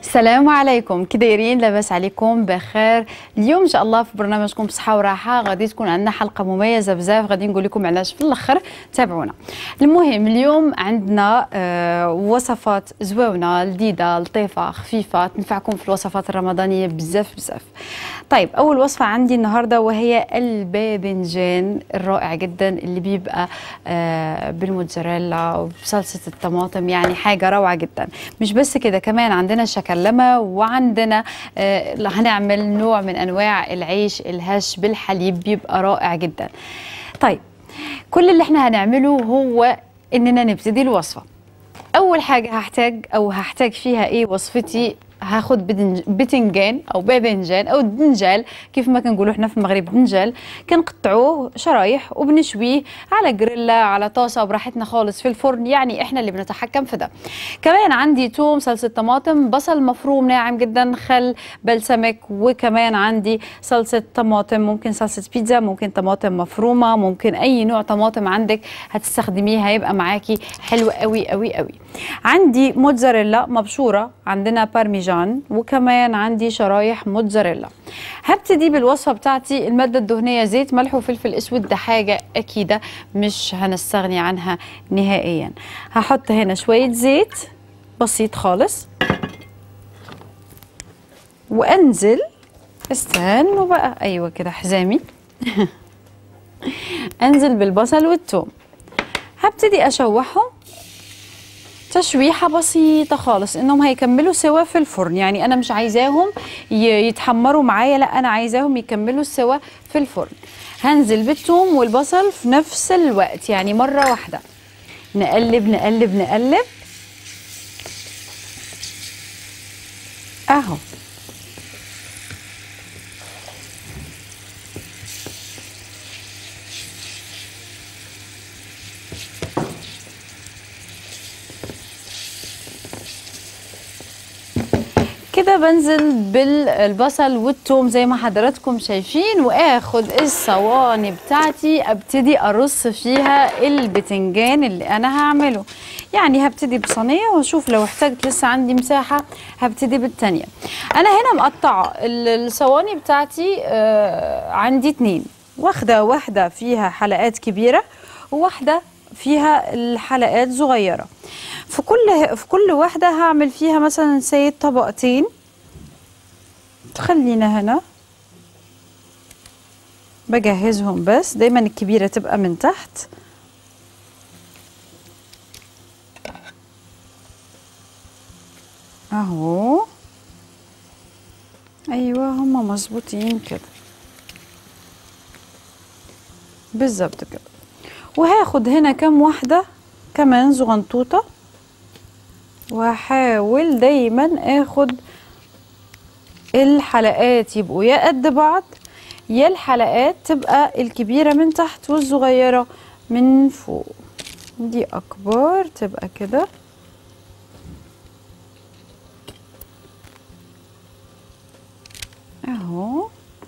السلام عليكم كي دايرين لاباس عليكم بخير اليوم ان شاء الله في برنامجكم بصحه وراحه غادي تكون عندنا حلقه مميزه بزاف غادي نقول لكم علاش في الاخر تابعونا المهم اليوم عندنا آه وصفات زوينه لذيذه لطيفه خفيفه تنفعكم في الوصفات الرمضانيه بزاف بزاف طيب اول وصفه عندي النهارده وهي الباذنجان الرائع جدا اللي بيبقى آه بالموتزاريلا وبصلصه الطماطم يعني حاجه روعه جدا مش بس كده كمان عندنا شكلمه وعندنا آه هنعمل نوع من انواع العيش الهش بالحليب بيبقى رائع جدا طيب كل اللي احنا هنعمله هو اننا نبتدي الوصفه اول حاجه هحتاج او هحتاج فيها ايه وصفتي هاخد بتنجان او باذنجان او دنجال كيف ما كنقولوا احنا في المغرب دنجال كنقطعوه شرايح وبنشويه على جريلا على طاسه براحتنا خالص في الفرن يعني احنا اللي بنتحكم في ده كمان عندي توم صلصه طماطم بصل مفروم ناعم جدا خل بلسمك وكمان عندي صلصه طماطم ممكن صلصه بيتزا ممكن طماطم مفرومه ممكن اي نوع طماطم عندك هتستخدميه هيبقى معاكي حلو قوي قوي قوي عندي موتزاريلا مبشوره عندنا بارميجان بارميجان وكمان عندي شرايح موتزاريلا هبتدي بالوصفه بتاعتي الماده الدهنيه زيت ملح وفلفل اسود ده حاجه اكيده مش هنستغني عنها نهائيا هحط هنا شويه زيت بسيط خالص وانزل استنوا بقى ايوه كده حزامي انزل بالبصل والثوم هبتدي اشوحهم تشويحه بسيطه خالص انهم هيكملوا سوا في الفرن يعني انا مش عايزاهم يتحمروا معايا لا انا عايزاهم يكملوا سوا في الفرن هنزل بالثوم والبصل في نفس الوقت يعني مره واحده نقلب نقلب نقلب اهو كده بنزل بالبصل والثوم زي ما حضراتكم شايفين واخد الصواني بتاعتي ابتدي ارص فيها البتنجان اللي انا هعمله يعني هبتدي بصينيه واشوف لو احتاجت لسه عندي مساحه هبتدي بالتانيه انا هنا مقطعه الصواني بتاعتي آه عندي اتنين واخده واحده فيها حلقات كبيره وواحده فيها الحلقات صغيره في كل في كل واحده هعمل فيها مثلا سي طبقتين خلينا هنا بجهزهم بس دايما الكبيره تبقى من تحت اهو ايوه هما مظبوطين كده بالظبط كده وهاخد هنا كام واحده كمان زغنطوطه وهحاول دايما اخد الحلقات يبقوا يا قد بعض يا الحلقات تبقى الكبيرة من تحت والصغيرة من فوق دي أكبر تبقى كده أهو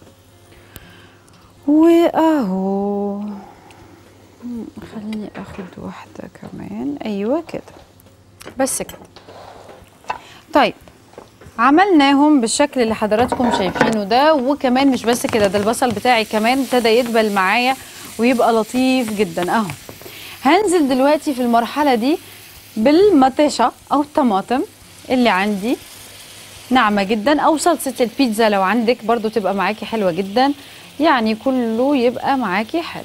وأهو خليني أخد واحدة كمان أيوة كده بس كده طيب عملناهم بالشكل اللي حضراتكم شايفينه ده وكمان مش بس كده ده البصل بتاعي كمان ابتدى يدبل معايا ويبقى لطيف جدا اهو هنزل دلوقتي في المرحله دي بالمطيشه او الطماطم اللي عندي ناعمه جدا او صلصه البيتزا لو عندك برضو تبقى معاكي حلوه جدا يعني كله يبقى معاكي حلو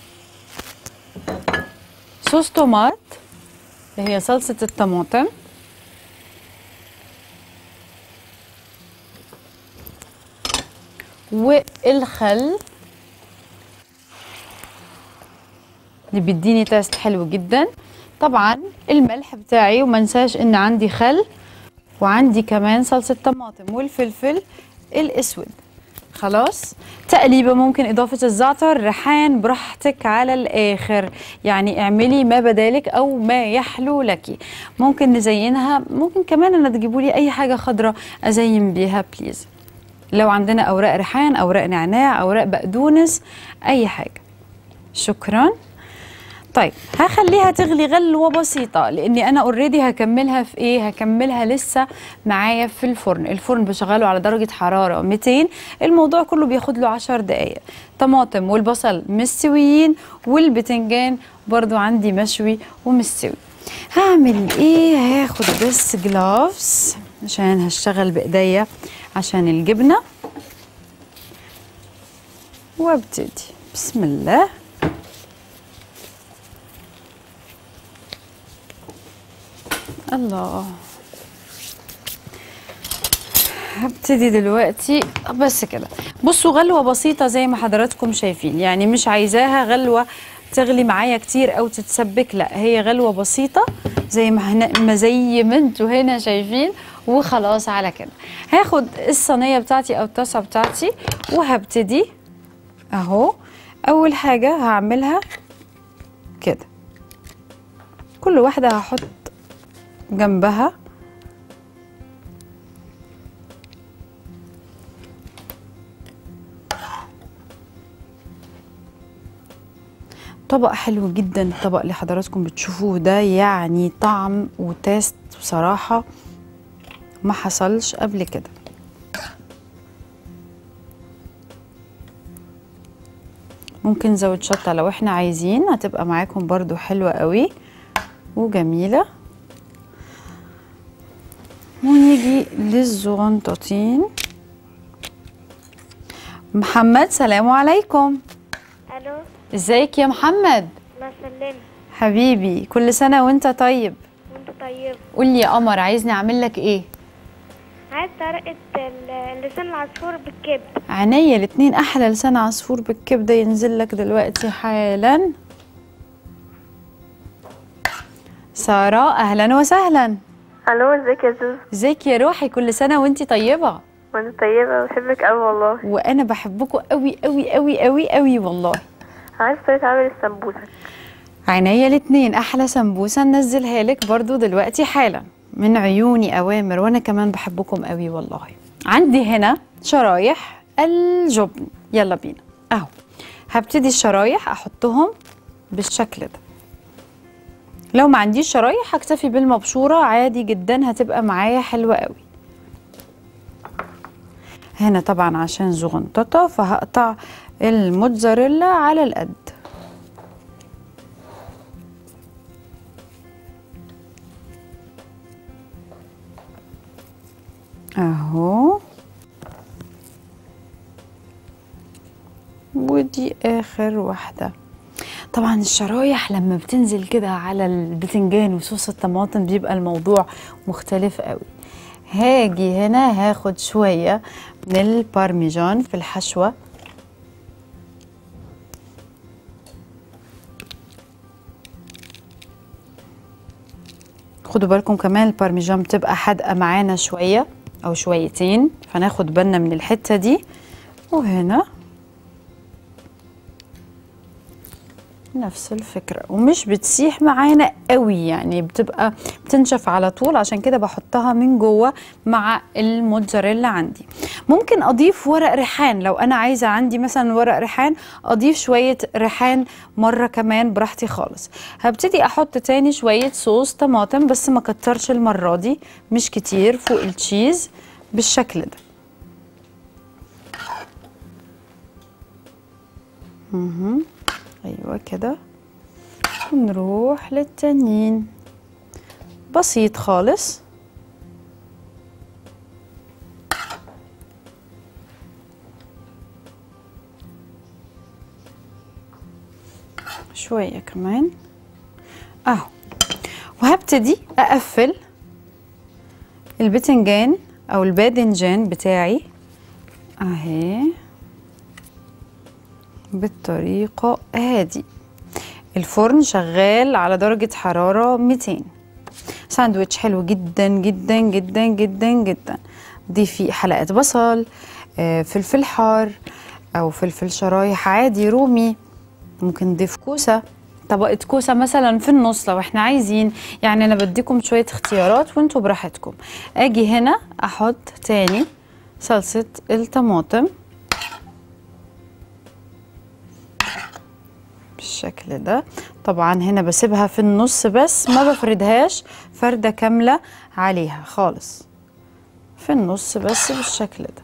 صوص طماط اللي هي صلصه الطماطم والخل اللي بيديني تيست حلو جدا طبعا الملح بتاعي وما انساش ان عندي خل وعندي كمان صلصه طماطم والفلفل الاسود خلاص تقليبه ممكن اضافه الزعتر ريحان براحتك على الاخر يعني اعملي ما بدالك او ما يحلو لك ممكن نزينها ممكن كمان انا تجيبوا لي اي حاجه خضراء ازين بيها بليز لو عندنا اوراق ريحان اوراق نعناع اوراق بقدونس اي حاجه شكرا طيب هخليها تغلي غلوه بسيطه لاني انا اوريدي هكملها في ايه هكملها لسه معايا في الفرن الفرن بشغله على درجه حراره 200 الموضوع كله بياخد له 10 دقائق طماطم والبصل مستويين والبتنجان برضو عندي مشوي ومستوي هعمل ايه هاخد بس جلافز عشان هشتغل بايديا عشان الجبنه وابتدي بسم الله الله هبتدي دلوقتي بس كده بصوا غلوة بسيطة زي ما حضراتكم شايفين يعني مش عايزاها غلوة تغلي معايا كتير او تتسبك لا هي غلوة بسيطة زي ما هنا ما زي ما انتوا هنا شايفين وخلاص على كده هاخد الصينية بتاعتي او الطاسة بتاعتي وهبتدي اهو اول حاجة هعملها كده كل واحدة هحط جنبها طبق حلو جدا الطبق اللي حضراتكم بتشوفوه ده يعني طعم وتيست بصراحة ما حصلش قبل كده ممكن نزود شطة لو احنا عايزين هتبقى معاكم برضو حلوة قوي وجميلة ونيجي للزغنطتين محمد سلام عليكم الو ازيك يا محمد ما سلمت حبيبي كل سنة وانت طيب وانت طيب قول لي يا قمر عايزني اعمل لك ايه عايز طريقة ال- لسان العصفور بالكبد عينيا الاتنين احلى لسان عصفور بالكبده ينزل لك دلوقتي حالا ساره اهلا وسهلا الو ازيك يا زوز ازيك يا روحي كل سنه وانت طيبه وانا طيبه بحبك قوي والله وانا بحبكم قوي قوي قوي قوي قوي والله عايز طريقه عمل السمبوسه عينيا الاتنين احلى سمبوسه ننزلها لك برضو دلوقتي حالا من عيوني اوامر وانا كمان بحبكم قوي والله عندي هنا شرايح الجبن يلا بينا اهو هبتدي الشرايح احطهم بالشكل ده لو ما عنديش شرايح هكتفي بالمبشوره عادي جدا هتبقى معايا حلوه قوي هنا طبعا عشان زغنططه فهقطع الموتزاريلا على القد اهو ودي اخر واحده طبعا الشرايح لما بتنزل كده على البتنجان وصوص الطماطم بيبقى الموضوع مختلف قوي هاجي هنا هاخد شويه من البارميجان في الحشوه خدوا بالكم كمان البارميجان بتبقى حادقه معانا شويه او شويتين فناخد بالنا من الحته دي وهنا نفس الفكرة ومش بتسيح معانا قوي يعني بتبقى بتنشف على طول عشان كده بحطها من جوه مع الموتزاريلا عندي ممكن اضيف ورق ريحان لو انا عايزة عندي مثلا ورق ريحان اضيف شوية ريحان مرة كمان براحتي خالص هبتدي احط تاني شوية صوص طماطم بس ما كترش المرة دي مش كتير فوق التشيز بالشكل ده مهم. ايوه كده ونروح للتانيين بسيط خالص شوية كمان اهو وهبتدي اقفل البتنجان او الباذنجان بتاعي اهي بالطريقة هذه الفرن شغال على درجة حرارة 200 ساندويتش حلو جدا جدا جدا جدا جدا ضيفي حلقة بصل آه، فلفل حار أو فلفل شرايح عادي رومي ممكن نضيف كوسة طبقة كوسة مثلا في النص لو احنا عايزين يعني أنا بديكم شوية اختيارات وانتوا براحتكم أجي هنا أحط تاني صلصة الطماطم بالشكل ده طبعا هنا بسيبها في النص بس ما بفردهاش فردة كاملة عليها خالص في النص بس بالشكل ده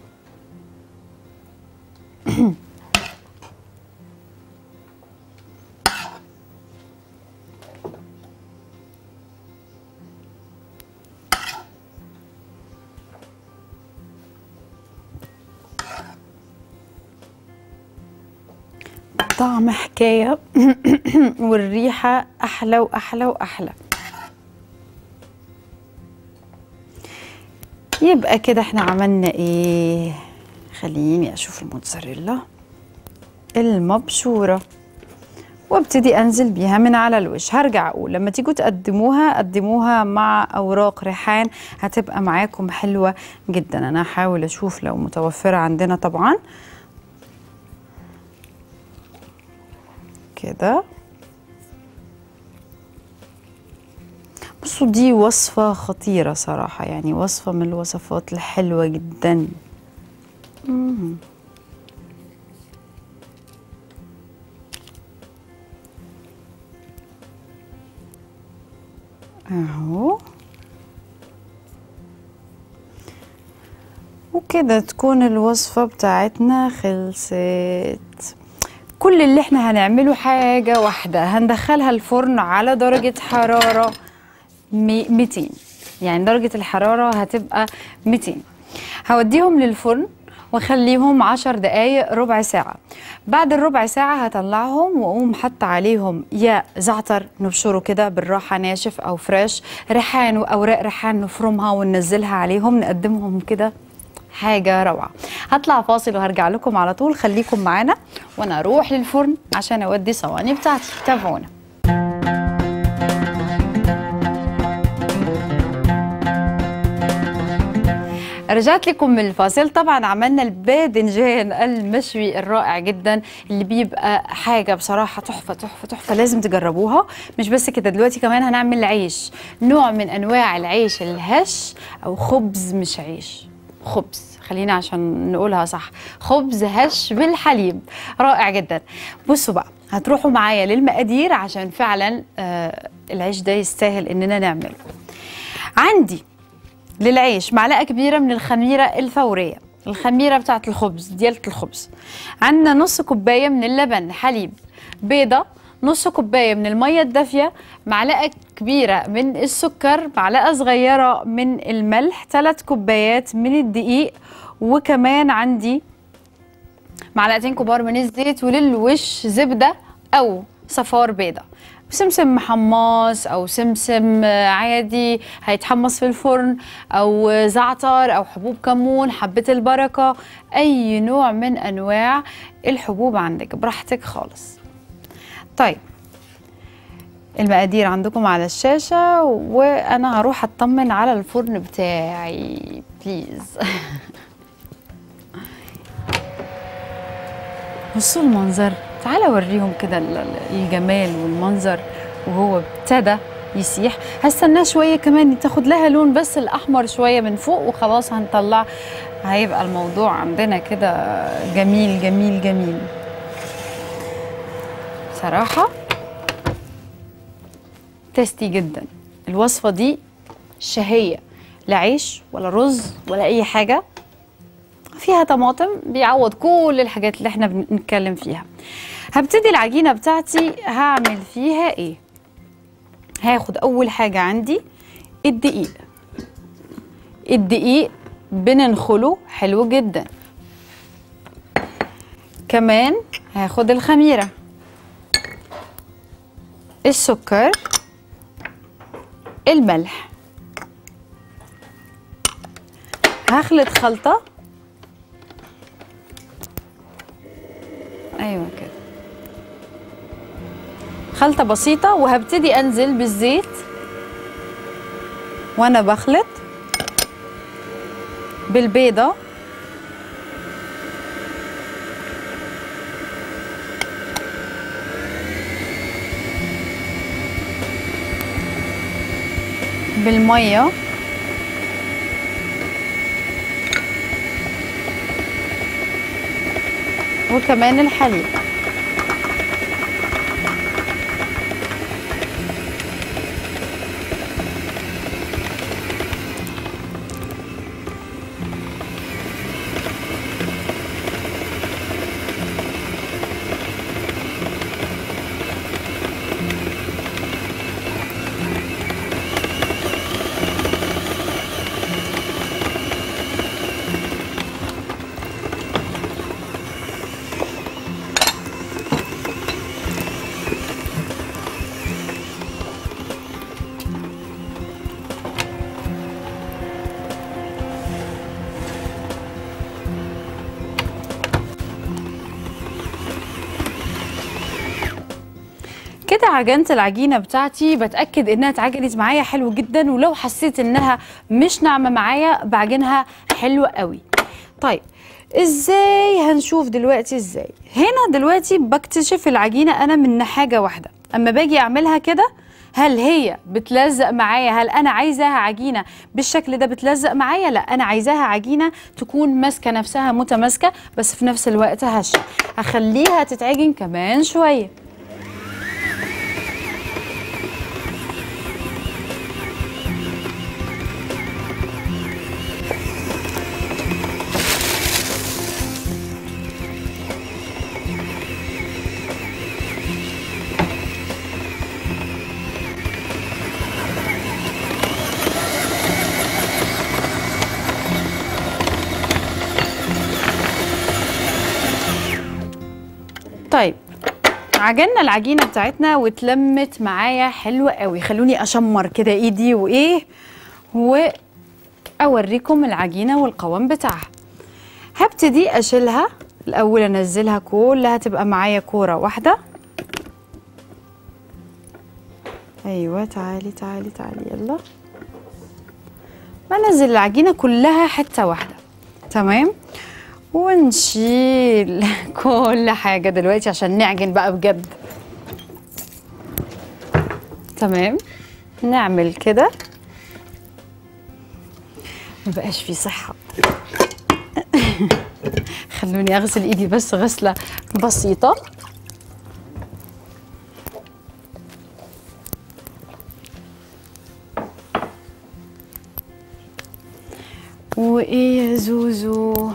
طعم حكاية والريحة أحلى وأحلى وأحلى يبقى كده احنا عملنا ايه خليني اشوف الموتزاريلا المبشورة وابتدي انزل بيها من على الوش هرجع اقول لما تيجوا تقدموها قدموها مع اوراق ريحان هتبقى معاكم حلوة جدا انا هحاول اشوف لو متوفرة عندنا طبعا كده بصوا دي وصفة خطيرة صراحة يعني وصفة من الوصفات الحلوة جدا مم. اهو وكده تكون الوصفة بتاعتنا خلصت كل اللي احنا هنعمله حاجة واحدة هندخلها الفرن على درجة حرارة مي- 200 يعني درجة الحرارة هتبقى 200 هوديهم للفرن واخليهم عشر دقايق ربع ساعة بعد الربع ساعة هطلعهم واقوم حاطة عليهم يا زعتر نبشره كده بالراحة ناشف او فريش ريحان واوراق ريحان نفرمها وننزلها عليهم نقدمهم كده حاجة روعة هطلع فاصل وهرجع لكم على طول خليكم معانا وانا اروح للفرن عشان اودي صواني بتاعتي تابعونا رجعت لكم من الفاصل طبعا عملنا الباذنجان المشوي الرائع جدا اللي بيبقى حاجه بصراحه تحفه تحفه تحفه لازم تجربوها مش بس كده دلوقتي كمان هنعمل عيش نوع من انواع العيش الهش او خبز مش عيش خبز خلينا عشان نقولها صح خبز هش بالحليب رائع جدا بصوا بقى هتروحوا معايا للمقادير عشان فعلا آه العيش ده يستاهل اننا نعمله عندي للعيش معلقه كبيره من الخميره الفوريه الخميره بتاعه الخبز ديالة الخبز عندنا نص كوبايه من اللبن حليب بيضه نص كوبايه من الميه الدافيه معلقه كبيره من السكر معلقه صغيره من الملح ثلاث كوبايات من الدقيق وكمان عندي معلقتين كبار من الزيت وللوش زبده او صفار بيضه سمسم محمص او سمسم آه، عادي هيتحمص في الفرن او آه، زعتر او حبوب كمون حبه البركه اي نوع من انواع الحبوب عندك براحتك خالص طيب المقادير عندكم على الشاشة وأنا هروح أطمن على الفرن بتاعي بليز بصوا المنظر تعالى اوريهم كده ال- ال- الجمال والمنظر وهو ابتدى يسيح هستناه شويه كمان تاخد لها لون بس الاحمر شويه من فوق وخلاص هنطلع هيبقى الموضوع عندنا كده جميل جميل جميل صراحه تيستي جدا الوصفه دي شهيه لا عيش ولا رز ولا اي حاجه فيها طماطم بيعوض كل الحاجات اللي احنا بنتكلم فيها هبتدي العجينه بتاعتي هعمل فيها ايه هاخد اول حاجه عندي الدقيق الدقيق بننخله حلو جدا كمان هاخد الخميره السكر الملح هخلط خلطه ايوه كده خلطه بسيطه وهبتدي انزل بالزيت وانا بخلط بالبيضه بالميه وكمان الحليب كده عجنت العجينه بتاعتي بتاكد انها اتعجنت معايا حلو جدا ولو حسيت انها مش ناعمه معايا بعجنها حلو قوي طيب ازاي هنشوف دلوقتي ازاي هنا دلوقتي بكتشف العجينه انا من حاجه واحده اما باجي اعملها كده هل هي بتلزق معايا هل انا عايزاها عجينه بالشكل ده بتلزق معايا لا انا عايزاها عجينه تكون ماسكه نفسها متماسكه بس في نفس الوقت هشه هخليها تتعجن كمان شويه طيب عجنا العجينه بتاعتنا واتلمت معايا حلوه قوي خلوني اشمر كده ايدي وايه واوريكم العجينه والقوام بتاعها هبتدي اشيلها الاول انزلها كلها تبقى معايا كوره واحده ايوه تعالي تعالي تعالي يلا بنزل العجينه كلها حته واحده تمام ونشيل كل حاجة دلوقتي عشان نعجن بقى بجد تمام نعمل كده مبقاش في صحة خلوني أغسل إيدي بس غسلة بسيطة وإيه يا زوزو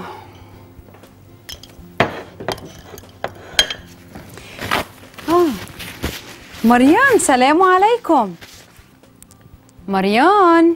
آه. مريان سلام عليكم مريان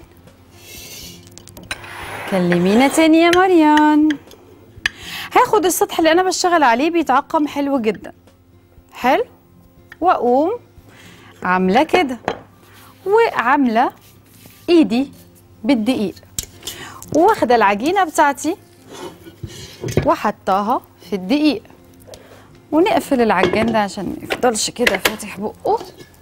كلمينا تاني يا مريان هاخد السطح اللي انا بشتغل عليه بيتعقم حلو جدا حلو واقوم عامله كده وعامله ايدي بالدقيق واخده العجينه بتاعتي وحطاها في الدقيق ونقفل العجان ده عشان ما يفضلش كده فاتح بقه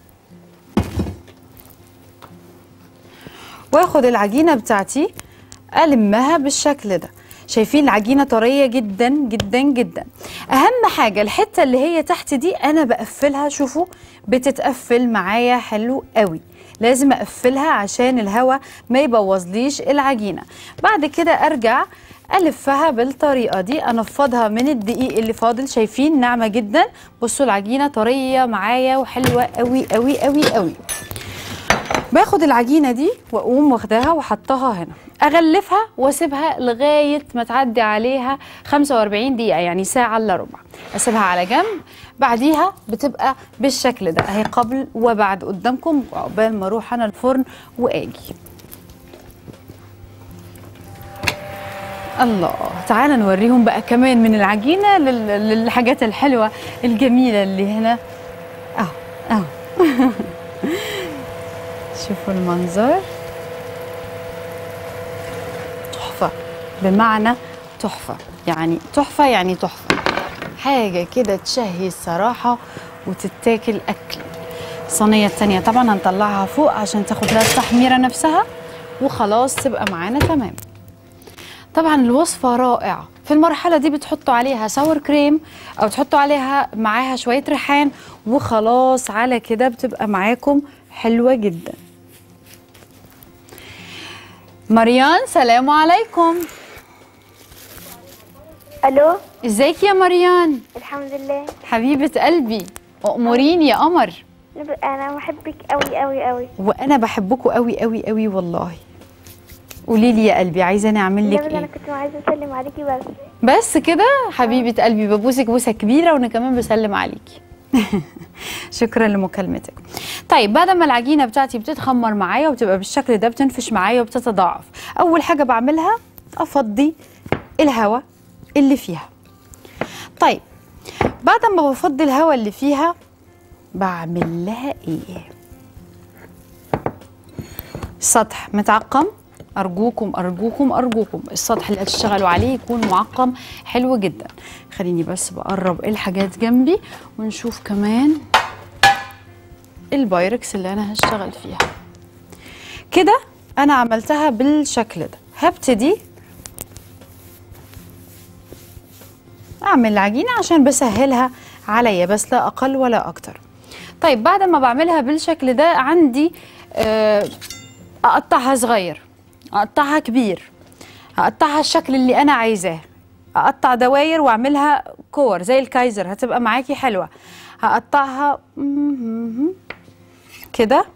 واخد العجينه بتاعتي المها بالشكل ده شايفين العجينه طريه جدا جدا جدا اهم حاجه الحته اللي هي تحت دي انا بقفلها شوفوا بتتقفل معايا حلو قوي لازم اقفلها عشان الهواء ما يبوظليش العجينه بعد كده ارجع الفها بالطريقه دي انفضها من الدقيق اللي فاضل شايفين ناعمه جدا بصوا العجينه طريه معايا وحلوه قوي قوي قوي قوي باخد العجينه دي واقوم واخداها وحطها هنا اغلفها واسيبها لغايه ما تعدي عليها 45 دقيقه يعني ساعه الا ربع اسيبها على جنب بعديها بتبقى بالشكل ده اهي قبل وبعد قدامكم عقبال ما اروح انا الفرن واجي الله تعالى نوريهم بقى كمان من العجينه لل- للحاجات الحلوه الجميله اللي هنا اهو اهو شوفوا المنظر تحفه بمعنى تحفه يعني تحفه يعني تحفه حاجه كده تشهي الصراحه وتتاكل اكل الصينيه التانية طبعا هنطلعها فوق عشان تاخد لها التحميره نفسها وخلاص تبقى معانا تمام طبعا الوصفة رائعة في المرحلة دي بتحطوا عليها ساور كريم أو تحطوا عليها معاها شوية ريحان وخلاص على كده بتبقى معاكم حلوة جدا مريان سلام عليكم الو ازيك يا مريان الحمد لله حبيبة قلبي أموريني يا قمر انا بحبك قوي قوي قوي وأنا بحبكوا قوي قوي قوي والله قولي لي يا قلبي عايزة أنا أعمل لك لا إيه انا كنت عايزه اسلم عليكي بس بس كده حبيبة قلبي ببوسك بوسة كبيرة وأنا كمان بسلم عليكي شكرا لمكالمتك طيب بعد ما العجينة بتاعتي بتتخمر معايا وبتبقى بالشكل ده بتنفش معايا وبتتضاعف أول حاجة بعملها أفضي الهواء اللي فيها طيب بعد ما بفضي الهواء اللي فيها بعمل لها ايه سطح متعقم ارجوكم ارجوكم ارجوكم السطح اللي هتشتغلوا عليه يكون معقم حلو جدا خليني بس بقرب الحاجات جنبي ونشوف كمان البايركس اللي انا هشتغل فيها كده انا عملتها بالشكل ده هبتدي اعمل العجينه عشان بسهلها عليا بس لا اقل ولا اكتر طيب بعد ما بعملها بالشكل ده عندي آه، اقطعها صغير اقطعها كبير اقطعها الشكل اللي انا عايزاه اقطع دواير واعملها كور زي الكايزر هتبقى معاكي حلوه هقطعها كده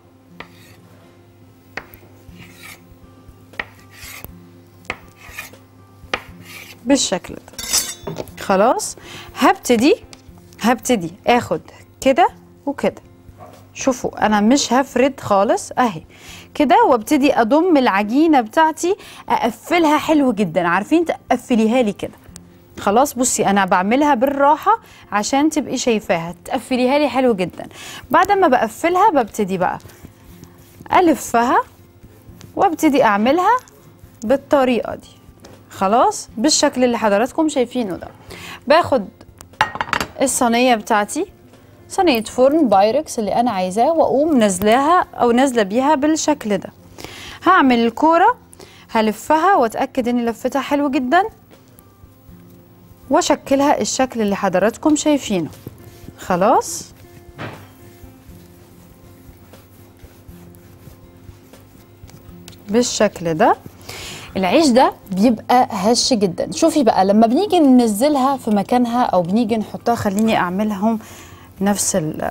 بالشكل ده خلاص هبتدي هبتدي اخد كده وكده شوفوا انا مش هفرد خالص اهي كده وابتدي اضم العجينه بتاعتي اقفلها حلو جدا عارفين تقفليها لي كده خلاص بصي انا بعملها بالراحه عشان تبقي شايفاها تقفليها لي حلو جدا بعد ما بقفلها ببتدي بقى الفها وابتدي اعملها بالطريقه دي خلاص بالشكل اللي حضراتكم شايفينه ده باخد الصينيه بتاعتي صينيه فرن بايركس اللي انا عايزاه واقوم نازلاها او نازله بيها بالشكل ده هعمل الكوره هلفها واتاكد اني لفتها حلو جدا واشكلها الشكل اللي حضراتكم شايفينه خلاص بالشكل ده العيش ده بيبقى هش جدا شوفي بقى لما بنيجي ننزلها في مكانها او بنيجي نحطها خليني اعملهم نفس ال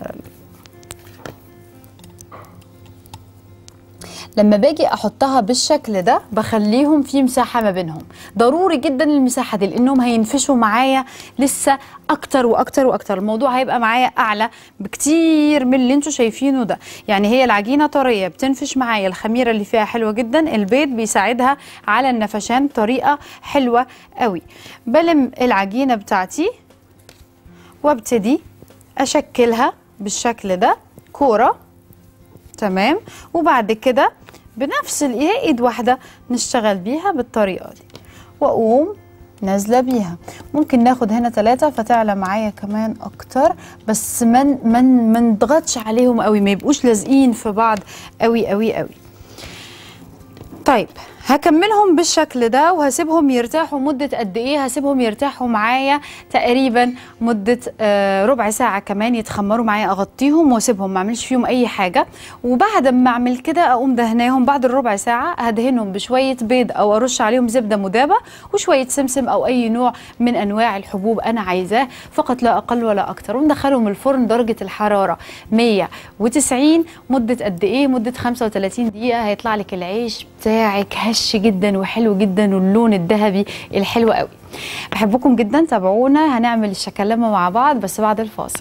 لما باجي احطها بالشكل ده بخليهم في مساحه ما بينهم ضروري جدا المساحه دي لانهم هينفشوا معايا لسه اكتر واكتر واكتر الموضوع هيبقى معايا اعلى بكتير من اللي انتوا شايفينه ده يعني هي العجينه طريه بتنفش معايا الخميره اللي فيها حلوه جدا البيض بيساعدها على النفشان بطريقه حلوه قوي بلم العجينه بتاعتي وابتدي اشكلها بالشكل ده كوره تمام وبعد كده بنفس الايه ايد واحده نشتغل بيها بالطريقه دي واقوم نازله بيها ممكن ناخد هنا ثلاثة فتعلى معايا كمان اكتر بس من من ما نضغطش عليهم قوي ما يبقوش لازقين في بعض قوي قوي قوي طيب هكملهم بالشكل ده وهسيبهم يرتاحوا مدة قد ايه هسيبهم يرتاحوا معايا تقريبا مدة آه ربع ساعة كمان يتخمروا معايا اغطيهم واسيبهم ما اعملش فيهم اي حاجة وبعد ما اعمل كده اقوم دهناهم بعد الربع ساعة هدهنهم بشوية بيض او ارش عليهم زبدة مذابة وشوية سمسم او اي نوع من انواع الحبوب انا عايزاه فقط لا اقل ولا اكتر وندخلهم الفرن درجة الحرارة 190 مدة قد ايه مدة 35 دقيقة هيطلع لك العيش بتاعك هش جدا وحلو جدا واللون الذهبي الحلو قوي بحبكم جدا تابعونا هنعمل الشكلمه مع بعض بس بعد الفاصل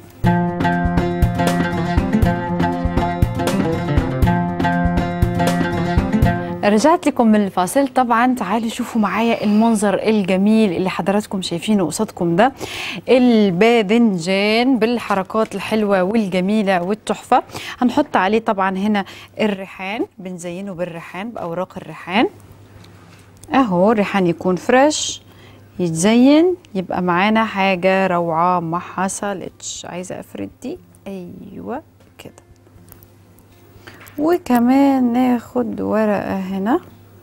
رجعت لكم من الفاصل طبعا تعالوا شوفوا معايا المنظر الجميل اللي حضراتكم شايفينه قصادكم ده الباذنجان بالحركات الحلوه والجميله والتحفه هنحط عليه طبعا هنا الريحان بنزينه بالريحان باوراق الريحان اهو الريحان يكون فريش يتزين يبقى معانا حاجه روعه ما حصلتش عايزه افرد دي ايوه كده وكمان ناخد ورقة هنا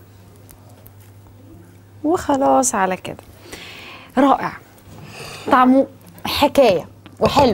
وخلاص على كده رائع طعمه حكاية وحلو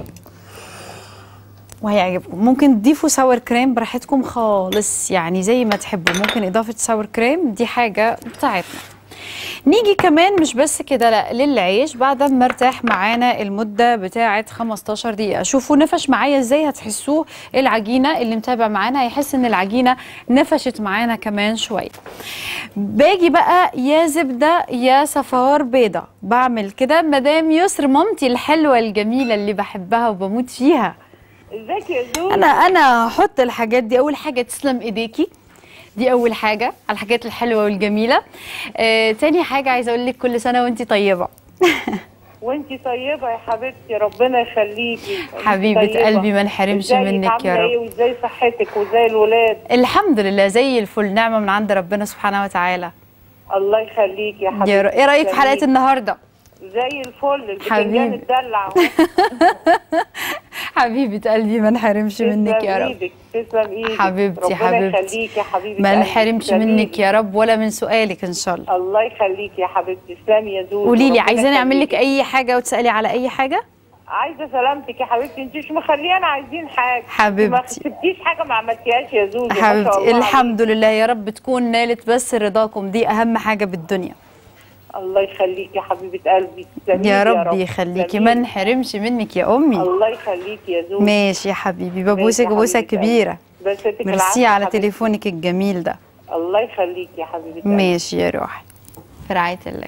وهيعجبكم ممكن تضيفوا ساور كريم براحتكم خالص يعني زي ما تحبوا ممكن إضافة ساور كريم دي حاجة بتاعتنا نيجي كمان مش بس كده لا للعيش بعد ما ارتاح معانا المده بتاعه 15 دقيقه شوفوا نفش معايا ازاي هتحسوه العجينه اللي متابع معانا هيحس ان العجينه نفشت معانا كمان شويه باجي بقى يا زبده يا صفار بيضه بعمل كده مدام يسر مامتي الحلوه الجميله اللي بحبها وبموت فيها ازيك يا زوز انا انا هحط الحاجات دي اول حاجه تسلم ايديكي دي اول حاجه على الحاجات الحلوه والجميله آه، تاني حاجه عايزه اقول لك كل سنه وانت طيبه وانتي طيبه يا حبيبتي ربنا يخليكي وانتي حبيبه طيبة. قلبي ما نحرمش ازيك منك يا عاملة ايه رب وازاي صحتك وازاي الولاد الحمد لله زي الفل نعمه من عند ربنا سبحانه وتعالى الله يخليك يا حبيبتي يا ر... ايه رايك في حلقه النهارده زي الفل حبيبي. البتنجان اتدلع حبيبه قلبي ما نحرمش منك يا تسلم رب ايدك تسلم ايدك حبيبتي، ربنا حبيبتي. يخليك يا حبيبتي ما نحرمش منك يا رب ولا من سؤالك ان شاء الله الله يخليك يا حبيبتي تسلمي يا زوزو قولي لي ربنا عايزاني اعمل لك يخليكي. اي حاجه وتسالي على اي حاجه عايزه سلامتك يا حبيبتي انت مش مخليانا عايزين حاجه حبيبتي. ما سبتيش حاجه ما عملتيهاش يا زوزو ما شاء حبيبتي الله الحمد لله يا رب تكون نالت بس رضاكم دي اهم حاجه بالدنيا عليك. الله يخليك يا حبيبه قلبي تسلمي يا لي رب يخليكي ما نحرمش منك يا امي الله يخليك يا زوزو ماشي يا حبيبي ببوسك ماشي يا بوسه حبيبة كبيره قلبي. بس اديك ميرسي العافية على حبيبتي. تليفونك الجميل ده الله يخليك يا حبيبه قلبي. ماشي يا روحي في رعاية الله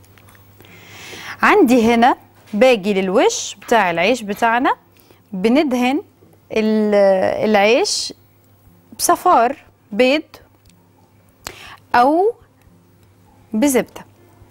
عندي هنا باجي للوش بتاع العيش بتاعنا بندهن ال- العيش بصفار بيض او بزبده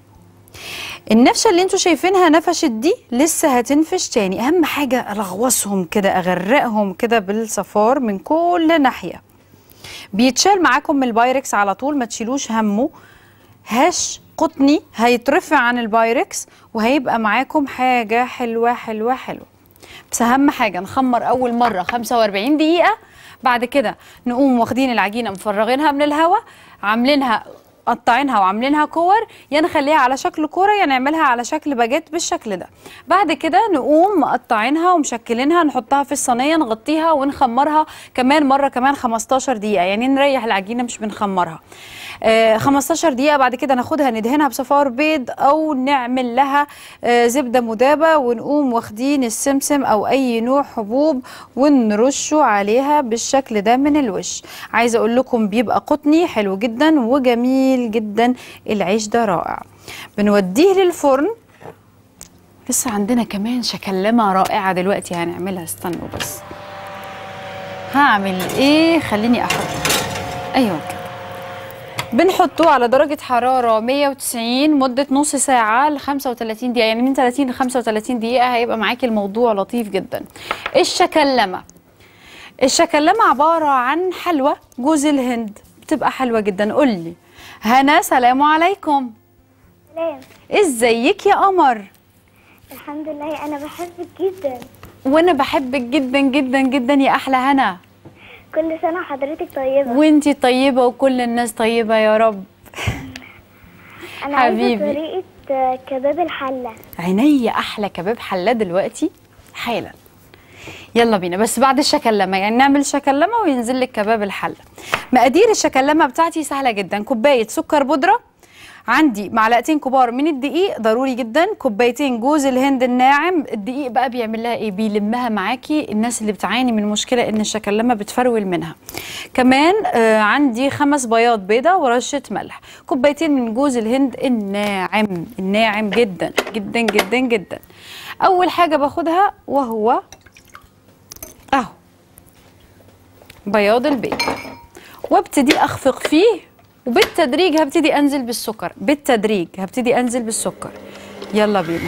النفشه اللي انتوا شايفينها نفشت دي لسه هتنفش تاني اهم حاجه الغوصهم كده اغرقهم كده بالصفار من كل ناحيه بيتشال معاكم من البايركس على طول ما تشيلوش همه هش قطني هيترفع عن البايركس وهيبقى معاكم حاجة حلوة حلوة حلوة بس أهم حاجة نخمر أول مرة 45 دقيقة بعد كده نقوم واخدين العجينة مفرغينها من الهواء عاملينها قطعينها وعاملينها كور يا نخليها على شكل كوره يا نعملها على شكل باجيت بالشكل ده بعد كده نقوم مقطعينها ومشكلينها نحطها في الصينيه نغطيها ونخمرها كمان مره كمان 15 دقيقه يعني نريح العجينه مش بنخمرها آه 15 دقيقه بعد كده ناخدها ندهنها بصفار بيض او نعمل لها آه زبده مذابه ونقوم واخدين السمسم او اي نوع حبوب ونرشه عليها بالشكل ده من الوش عايزه اقول لكم بيبقى قطني حلو جدا وجميل جدا العيش ده رائع بنوديه للفرن لسه عندنا كمان شكلمه رائعه دلوقتي هنعملها استنوا بس هعمل ايه خليني احط ايوه كده بنحطه على درجة حرارة 190 مدة نص ساعة ل 35 دقيقة يعني من 30 ل 35 دقيقة هيبقى معاكي الموضوع لطيف جدا الشكلمة الشكلمة عبارة عن حلوى جوز الهند بتبقى حلوة جدا قولي هنا سلام عليكم سلام ازيك يا قمر الحمد لله انا بحبك جدا وانا بحبك جدا جدا جدا يا احلى هنا كل سنه حضرتك طيبه وانتي طيبة وكل الناس طيبة يا رب انا عايزه حبيبي. طريقه آه، كباب الحله عينيا احلى كباب حلا دلوقتي حالا يلا بينا بس بعد الشكلمه يعني نعمل شكلمه وينزل لك كباب الحله مقادير الشكلمه بتاعتي سهله جدا كوبايه سكر بودره عندي معلقتين كبار من الدقيق ضروري جدا كوبايتين جوز الهند الناعم الدقيق بقى بيعمل لها ايه بيلمها معاكي الناس اللي بتعاني من مشكله ان الشكلمه بتفرول منها كمان آه عندي خمس بياض بيضه ورشه ملح كوبايتين من جوز الهند الناعم الناعم جدا جدا جدا جدا اول حاجه باخدها وهو اهو بياض البيض وابتدي اخفق فيه وبالتدريج هبتدي انزل بالسكر بالتدريج هبتدي انزل بالسكر يلا بينا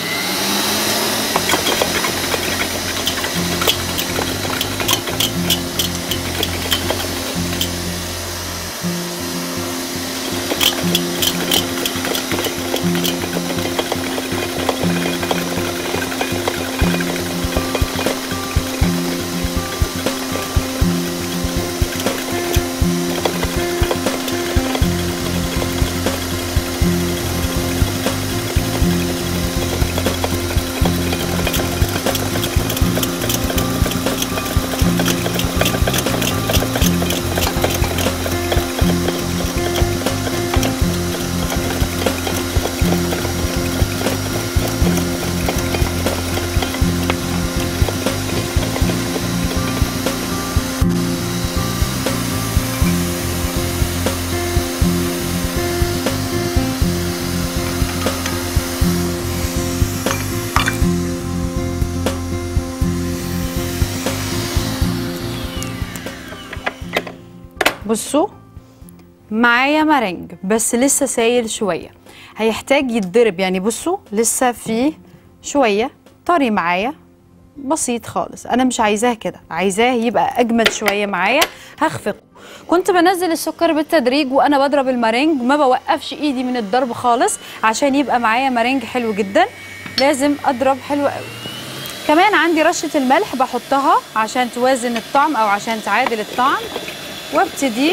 بصوا معايا مارنج بس لسه سايل شويه هيحتاج يتضرب يعني بصوا لسه فيه شويه طري معايا بسيط خالص انا مش عايزاه كده عايزاه يبقى اجمد شويه معايا هخفقه كنت بنزل السكر بالتدريج وانا بضرب المارنج ما بوقفش ايدي من الضرب خالص عشان يبقى معايا مارنج حلو جدا لازم اضرب حلو قوي كمان عندي رشه الملح بحطها عشان توازن الطعم او عشان تعادل الطعم وابتدي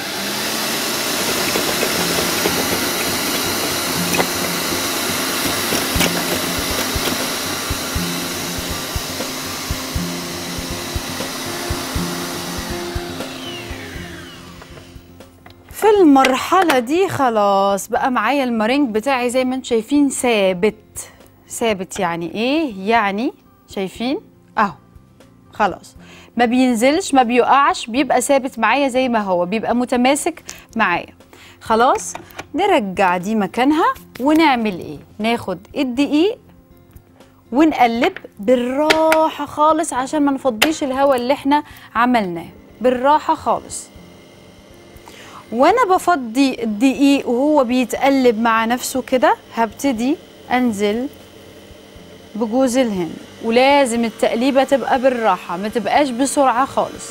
في المرحلة دي خلاص بقى معايا المارينج بتاعي زي ما انتم شايفين ثابت ثابت يعني ايه؟ يعني شايفين؟ اهو خلاص ما بينزلش ما بيقعش بيبقى ثابت معايا زي ما هو بيبقى متماسك معايا خلاص نرجع دي مكانها ونعمل ايه؟ ناخد الدقيق ونقلب بالراحة خالص عشان ما نفضيش الهواء اللي احنا عملناه بالراحة خالص وانا بفضي الدقيق وهو بيتقلب مع نفسه كده هبتدي انزل بجوز الهند ولازم التقليبه تبقى بالراحه ما تبقاش بسرعه خالص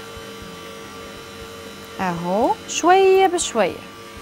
اهو شويه بشويه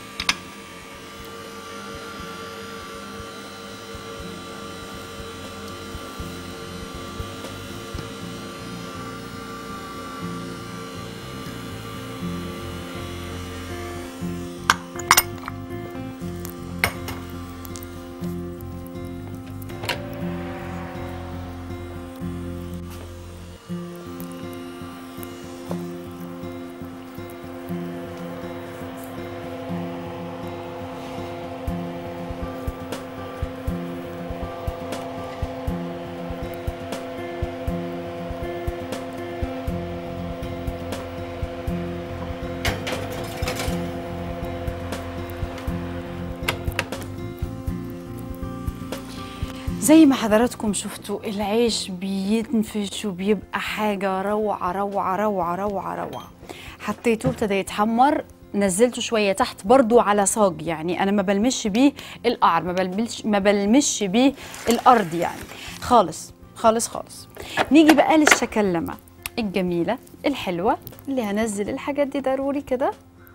زي ما حضراتكم شفتوا العيش بينفش وبيبقى حاجة روعة روعة روعة روعة روعة حطيته ابتدى يتحمر نزلته شوية تحت برضو على صاج يعني أنا ما بلمش بيه القعر ما بلمش ما بلمش بيه الأرض يعني خالص خالص خالص نيجي بقى للشكلمة الجميلة الحلوة اللي هنزل الحاجات دي ضروري كده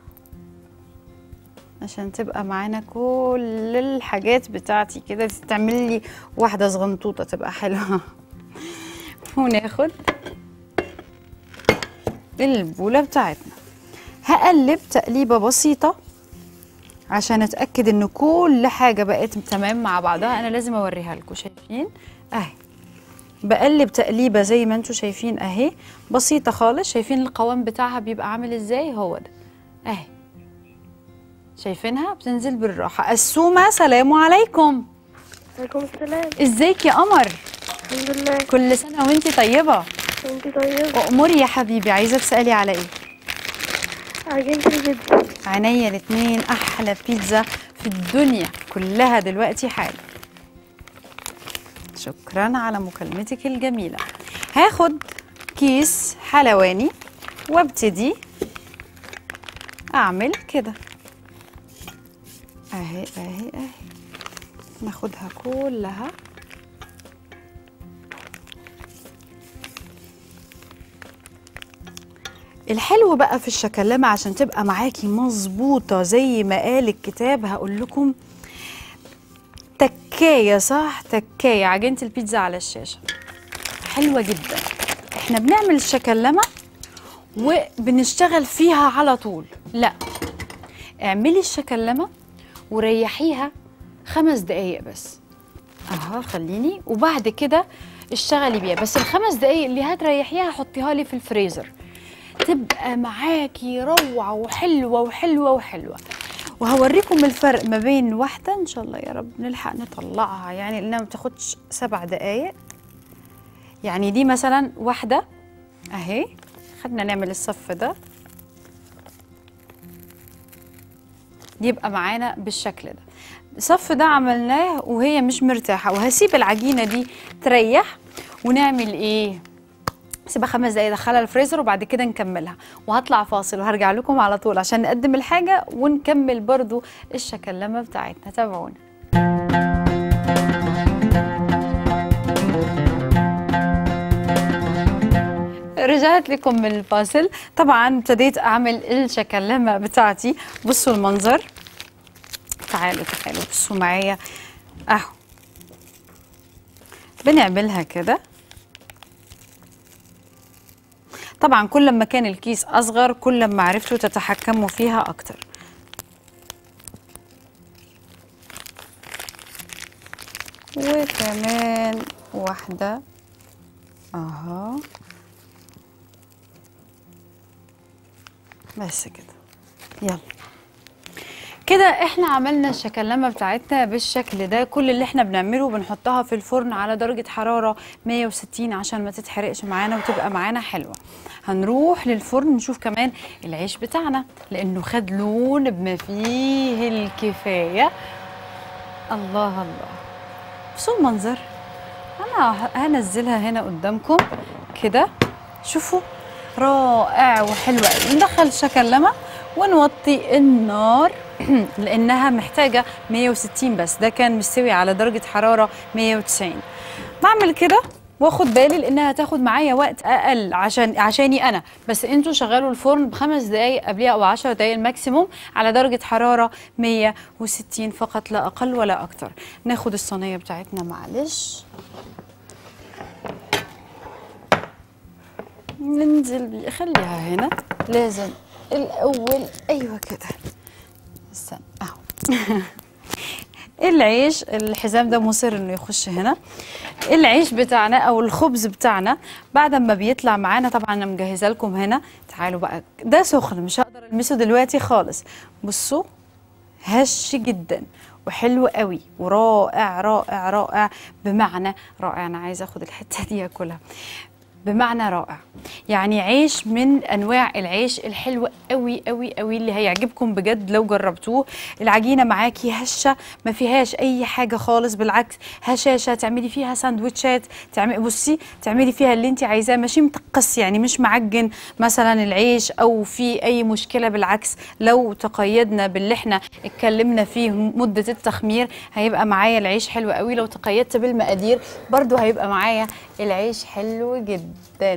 عشان تبقى معانا كل الحاجات بتاعتي كده تعمل لي واحدة صغنطوطة تبقى حلوة وناخد البولة بتاعتنا هقلب تقليبة بسيطة عشان اتأكد ان كل حاجة بقت تمام مع بعضها انا لازم اوريها لكم شايفين اهي بقلب تقليبة زي ما انتم شايفين اهي بسيطة خالص شايفين القوام بتاعها بيبقى عامل ازاي هو ده اهي شايفينها بتنزل بالراحة السومة سلام عليكم عليكم السلام ازيك يا قمر الحمد لله كل سنة وانتي طيبة انت طيبة أموري يا حبيبي عايزة تسألي على ايه عجينة البيتزا عينيا الاتنين أحلى بيتزا في الدنيا كلها دلوقتي حالا شكرا على مكالمتك الجميلة هاخد كيس حلواني وابتدي أعمل كده أهي أهي أهي ناخدها كلها الحلو بقى في الشكلمة عشان تبقى معاكي مظبوطة زي ما قال الكتاب هقول لكم تكاية صح تكاية عجينة البيتزا على الشاشة حلوة جدا احنا بنعمل الشكلمة وبنشتغل فيها على طول لا اعملي الشكلمة وريحيها خمس دقايق بس اها خليني وبعد كده اشتغلي بيها بس الخمس دقايق اللي هتريحيها حطيها لي في الفريزر تبقى معاكي روعة وحلوة وحلوة وحلوة وهوريكم الفرق ما بين واحدة إن شاء الله يا رب نلحق نطلعها يعني لأنها ما بتاخدش سبع دقايق يعني دي مثلا واحدة أهي خدنا نعمل الصف ده يبقى معانا بالشكل ده الصف ده عملناه وهي مش مرتاحة وهسيب العجينة دي تريح ونعمل ايه سيبها خمس دقايق ادخلها الفريزر وبعد كده نكملها وهطلع فاصل وهرجع لكم على طول عشان نقدم الحاجة ونكمل برضو الشكلمة بتاعتنا تابعونا رجعت لكم من الفاصل طبعا ابتديت اعمل الشكلمة بتاعتي بصوا المنظر تعالوا تعالوا بصوا معايا اهو بنعملها كده طبعا كل ما كان الكيس اصغر كل ما عرفتوا تتحكموا فيها اكتر وكمان واحدة اهو بس كده يلا كده احنا عملنا الشكلمه بتاعتنا بالشكل ده كل اللي احنا بنعمله بنحطها في الفرن على درجه حراره 160 عشان ما تتحرقش معانا وتبقى معانا حلوه هنروح للفرن نشوف كمان العيش بتاعنا لانه خد لون بما فيه الكفايه الله الله بصوا المنظر انا هنزلها هنا قدامكم كده شوفوا رائع وحلو قوي ندخل شكلمه ونوطي النار لانها محتاجه 160 بس ده كان مستوي على درجه حراره 190 بعمل كده واخد بالي لانها هتاخد معايا وقت اقل عشان عشاني انا بس انتوا شغلوا الفرن بخمس دقايق قبلها او 10 دقايق الماكسيموم على درجه حراره 160 فقط لا اقل ولا اكتر ناخد الصينيه بتاعتنا معلش ننزل بيه خليها هنا لازم الاول ايوه كده استنى اهو العيش الحزام ده مصر انه يخش هنا العيش بتاعنا او الخبز بتاعنا بعد ما بيطلع معانا طبعا انا مجهزه لكم هنا تعالوا بقى ده سخن مش هقدر المسه دلوقتي خالص بصوا هش جدا وحلو قوي ورائع رائع رائع بمعنى رائع انا عايزه اخد الحته دي اكلها بمعنى رائع يعني عيش من انواع العيش الحلوه قوي قوي قوي اللي هيعجبكم بجد لو جربتوه العجينه معاكي هشه ما فيهاش اي حاجه خالص بالعكس هشاشه تعملي فيها ساندوتشات تعملي بصي تعملي فيها اللي انت عايزاه ماشي متقص يعني مش معجن مثلا العيش او في اي مشكله بالعكس لو تقيدنا باللي احنا اتكلمنا فيه مده التخمير هيبقى معايا العيش حلو قوي لو تقيدت بالمقادير برضو هيبقى معايا العيش حلو جدا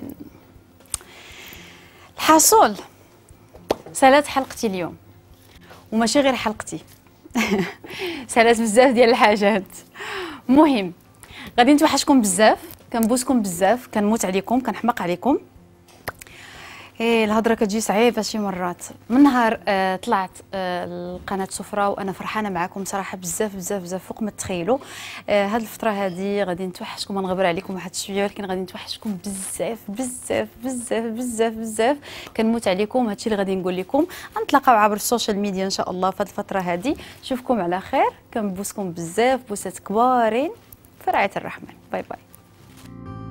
الحاصل سالات حلقتي اليوم وماشي غير حلقتي سالات بزاف ديال الحاجات مهم غادي نتوحشكم بزاف كنبوسكم بزاف كنموت عليكم كنحماق عليكم ايه الهضره كتجي صعيبه شي مرات من نهار آه طلعت آه القناه سفره وانا فرحانه معكم صراحه بزاف بزاف بزاف فوق ما تخيلوا آه هاد الفتره هادي غادي نتوحشكم نغبر عليكم واحد شويه ولكن غادي نتوحشكم بزاف بزاف بزاف بزاف بزاف كنموت عليكم هادشي اللي غادي نقول لكم نتلاقاو عبر السوشيال ميديا ان شاء الله في هاد الفتره هادي نشوفكم على خير كنبوسكم بزاف بوسات كبارين في رعايه الرحمن باي باي